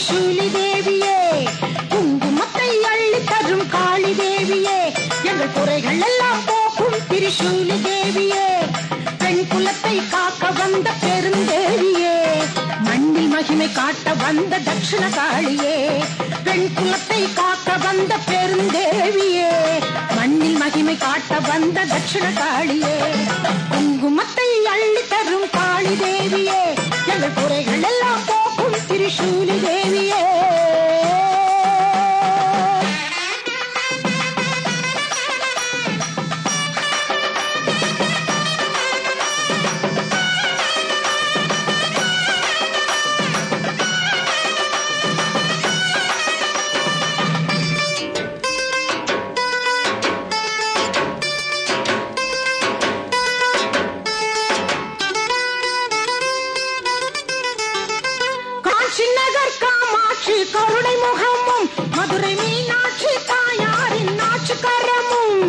திரிசூலி தேவியே குங்குமத்தை அள்ளி தரும் காளி தேவியே எங்கள் குறைகள் எல்லாம் போக்கும் திரிசூலி தேவியே பெண் குலத்தை காக்க வந்த பெருந்தேவியே மண்ணில் மகிமை காட்ட வந்த தட்சிண காளியே பெண் குலத்தை காக்க வந்த பெருந்தேவியே மண்ணில் மகிமை காட்ட வந்த தட்சிண காளியே குங்குமத்தை அள்ளி தரும் காளி தேவியே எங்கள் குறைகள் எல்லாம் போக்கும் திரிசூலி தேவியே காட்சி நகர் காமாட்சி கருணை முகமும் மதுரை மீனாட்சி தாயாரின் நாச்சு கரமும்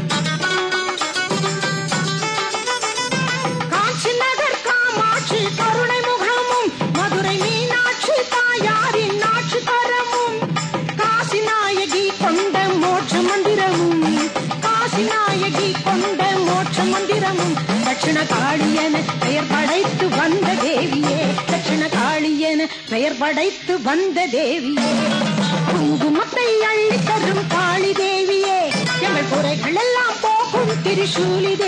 காட்சி நகர் காமாட்சி கருணை முகமும் மதுரை மீனாட்சி தாயாரின் நாச்சு கரமும் காசி நாயகி கொண்ட மோட்ச மந்திரமும் காசி நாயகி கொண்ட மோட்ச மந்திரமும் தட்சிண காளியன பெயர் படைத்து வந்த தேவியே தட்சிண காளியன பெயர் படைத்து வந்த தேவியே குங்குமத்தை அள்ளி தரும் காளி தேவியே எங்கள் குறைகள் எல்லாம் போகும் திரிசூலி